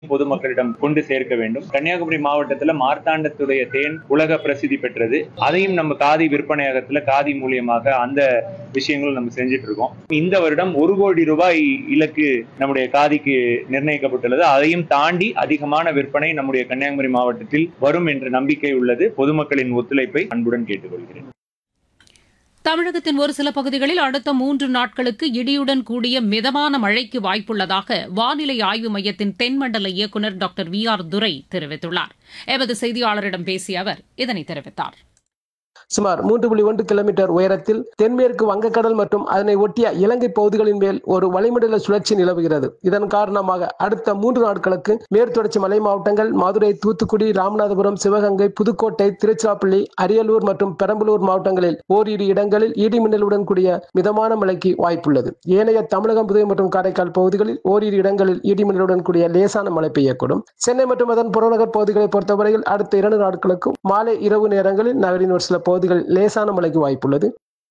பொதுமக்களிடம் கொண்டு சேர்க்க வேண்டும் கன்னியாகுமரி மாவட்டத்துல மார்த்தாண்டத்துடைய தேன் உலக பிரசித்தி பெற்றது அதையும் நம்ம காதி விற்பனையகத்துல காதி மூலியமாக அந்த விஷயங்களும் நம்ம செஞ்சுட்டு இருக்கோம் இந்த வருடம் ஒரு கோடி ரூபாய் இலக்கு நம்முடைய காதிக்கு நிர்ணயிக்கப்பட்டுள்ளது அதையும் தாண்டி அதிகமான விற்பனை நம்முடைய கன்னியாகுமரி மாவட்டத்தில் வரும் என்ற நம்பிக்கை உள்ளது பொதுமக்களின் ஒத்துழைப்பை அன்புடன் கேட்டுக்கொள்கிறேன் தமிழகத்தின் ஒரு சில பகுதிகளில் அடுத்த மூன்று நாட்களுக்கு இடியுடன் கூடிய மிதமான மழைக்கு வாய்ப்புள்ளதாக வானிலை ஆய்வு மையத்தின் தென்மண்டல இயக்குநர் டாக்டர் வி ஆர் துரை தெரிவித்துள்ளார் எமது செய்தியாளரிடம் பேசிய அவர் இதனை தெரிவித்தார் சுமார் மூன்று புள்ளி ஒன்று கிலோமீட்டர் உயரத்தில் தென்மேற்கு வங்கக்கடல் மற்றும் அதனை ஒட்டிய இலங்கை பகுதிகளின் மேல் ஒரு வளிமண்டல சுழற்சி நிலவுகிறது இதன் காரணமாக அடுத்த மூன்று நாட்களுக்கு மேற்குத்தொடர்ச்சி மலை மாவட்டங்கள் மதுரை தூத்துக்குடி ராமநாதபுரம் சிவகங்கை புதுக்கோட்டை திருச்சிராப்பள்ளி அரியலூர் மற்றும் பெரம்பலூர் மாவட்டங்களில் ஓரிரு இடங்களில் இடிமின்னலுடன் கூடிய மிதமான மழைக்கு வாய்ப்புள்ளது ஏனைய தமிழகம் புதுவை மற்றும் காரைக்கால் பகுதிகளில் ஓரிரு இடங்களில் இடிமின்னலுடன் கூடிய லேசான மழை பெய்யக்கூடும் சென்னை மற்றும் அதன் புறநகர் பகுதிகளை பொறுத்தவரையில் அடுத்த இரண்டு நாட்களுக்கும் மாலை இரவு நேரங்களில் நகரின் ஒரு சில பகுதிகளில் லேசான மழைக்கு வாய்ப்புள்ளது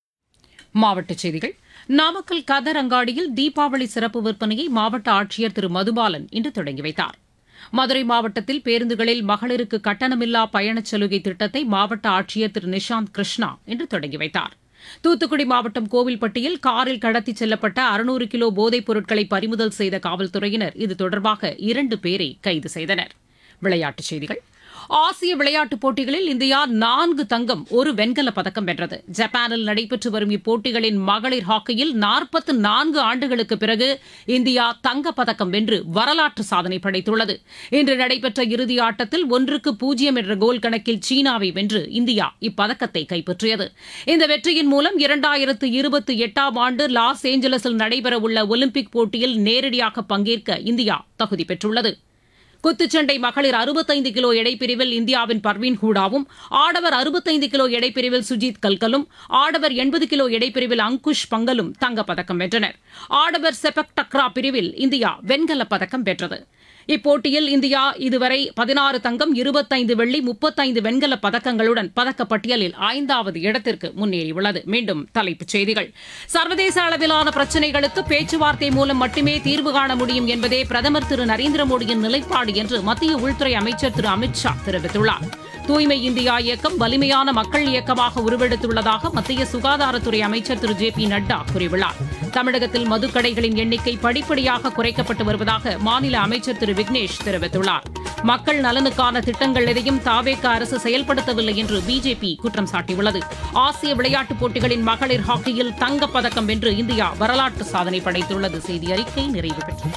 மாவட்டச் செய்திகள் நாமக்கல் கதர் அங்காடியில் தீபாவளி சிறப்பு விற்பனையை மாவட்ட ஆட்சியர் திரு மதுபாலன் இன்று தொடங்கி வைத்தார் மதுரை மாவட்டத்தில் பேருந்துகளில் மகளிருக்கு கட்டணமில்லா பயணச் சலுகை திட்டத்தை மாவட்ட ஆட்சியர் திரு நிஷாந்த் கிருஷ்ணா இன்று தொடங்கி வைத்தார் தூத்துக்குடி மாவட்டம் கோவில்பட்டியில் காரில் கடத்திச் செல்லப்பட்ட அறுநூறு கிலோ போதைப் பொருட்களை பறிமுதல் செய்த காவல்துறையினர் இது தொடர்பாக இரண்டு பேரை கைது செய்தனர் விளையாட்டுச் செய்திகள் ஆசிய விளையாட்டுப் போட்டிகளில் இந்தியா நான்கு தங்கம் ஒரு வெண்கலப் பதக்கம் வென்றது ஜப்பானில் நடைபெற்று வரும் இப்போட்டிகளின் மகளிர் ஹாக்கியில் நாற்பத்து நான்கு ஆண்டுகளுக்கு பிறகு இந்தியா தங்கப் பதக்கம் வென்று வரலாற்று சாதனை படைத்துள்ளது இன்று நடைபெற்ற இறுதி ஆட்டத்தில் ஒன்றுக்கு பூஜ்ஜியம் என்ற கோல் கணக்கில் சீனாவை வென்று இந்தியா இப்பதக்கத்தை கைப்பற்றியது இந்த வெற்றியின் மூலம் இரண்டாயிரத்து இருபத்தி எட்டாம் ஆண்டு லாஸ் ஏஞ்சலஸில் நடைபெறவுள்ள ஒலிம்பிக் போட்டியில் நேரடியாக பங்கேற்க இந்தியா தகுதி பெற்றுள்ளது குத்துச்சண்டை மகளிர் அறுபத்தைந்து கிலோ எடைப்பிரிவில் இந்தியாவின் பர்வீன் ஹூடாவும் ஆடவர் அறுபத்தைந்து கிலோ எடைப்பிரிவில் சுஜித் கல்கலும் ஆடவர் எண்பது கிலோ எடைப்பிரிவில் அங்குஷ் பங்கலும் தங்கப்பதக்கம் வென்றனர் ஆடவர் செபக் டக்ரா பிரிவில் இந்தியா வெண்கலப் பதக்கம் வென்றது இப்போட்டியில் இந்தியா இதுவரை பதினாறு தங்கம் இருபத்தைந்து வெள்ளி முப்பத்தைந்து வெண்கலப் பதக்கங்களுடன் பதக்கப்பட்டியலில் ஐந்தாவது இடத்திற்கு முன்னேறியுள்ளது மீண்டும் தலைப்புச் செய்திகள் சர்வதேச அளவிலான பிரச்சினைகளுக்கு பேச்சுவார்த்தை மூலம் மட்டுமே தீர்வு காண முடியும் என்பதே பிரதமர் திரு நரேந்திர மோடியின் நிலைப்பாடு என்று மத்திய உள்துறை அமைச்சர் திரு அமித் ஷா தெரிவித்துள்ளார் தூய்மை இந்தியா இயக்கம் வலிமையான மக்கள் இயக்கமாக உருவெடுத்துள்ளதாக மத்திய சுகாதாரத்துறை அமைச்சர் திரு ஜே பி நட்டா கூறியுள்ளார் தமிழகத்தில் மதுக்கடைகளின் எண்ணிக்கை படிப்படியாக குறைக்கப்பட்டு வருவதாக மாநில அமைச்சர் திரு விக்னேஷ் தெரிவித்துள்ளார் மக்கள் நலனுக்கான திட்டங்கள் எதையும் தாவேக அரசு செயல்படுத்தவில்லை என்று பிஜேபி குற்றம் சாட்டியுள்ளது ஆசிய விளையாட்டுப் போட்டிகளின் மகளிர் ஹாக்கியில் தங்கப்பதக்கம் வென்று இந்தியா வரலாற்று சாதனை படைத்துள்ளது செய்தி அறிக்கை நிறைவு பெற்றது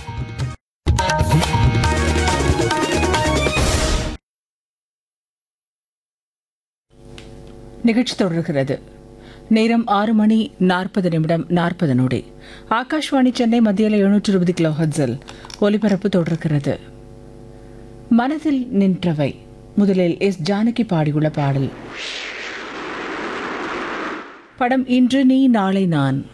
நிகழ்ச்சி தொடர்கிறது நேரம் ஆறு மணி நாற்பது நிமிடம் நாற்பது நொடி ஆகாஷ்வாணி சென்னை மத்தியில் எழுநூற்று இருபது கிலோ ஹட்ஸில் ஒலிபரப்பு தொடர்கிறது மனதில் நின்றவை முதலில் எஸ் ஜானகி பாடியுள்ள பாடல் படம் இன்று நீ நாளை நான்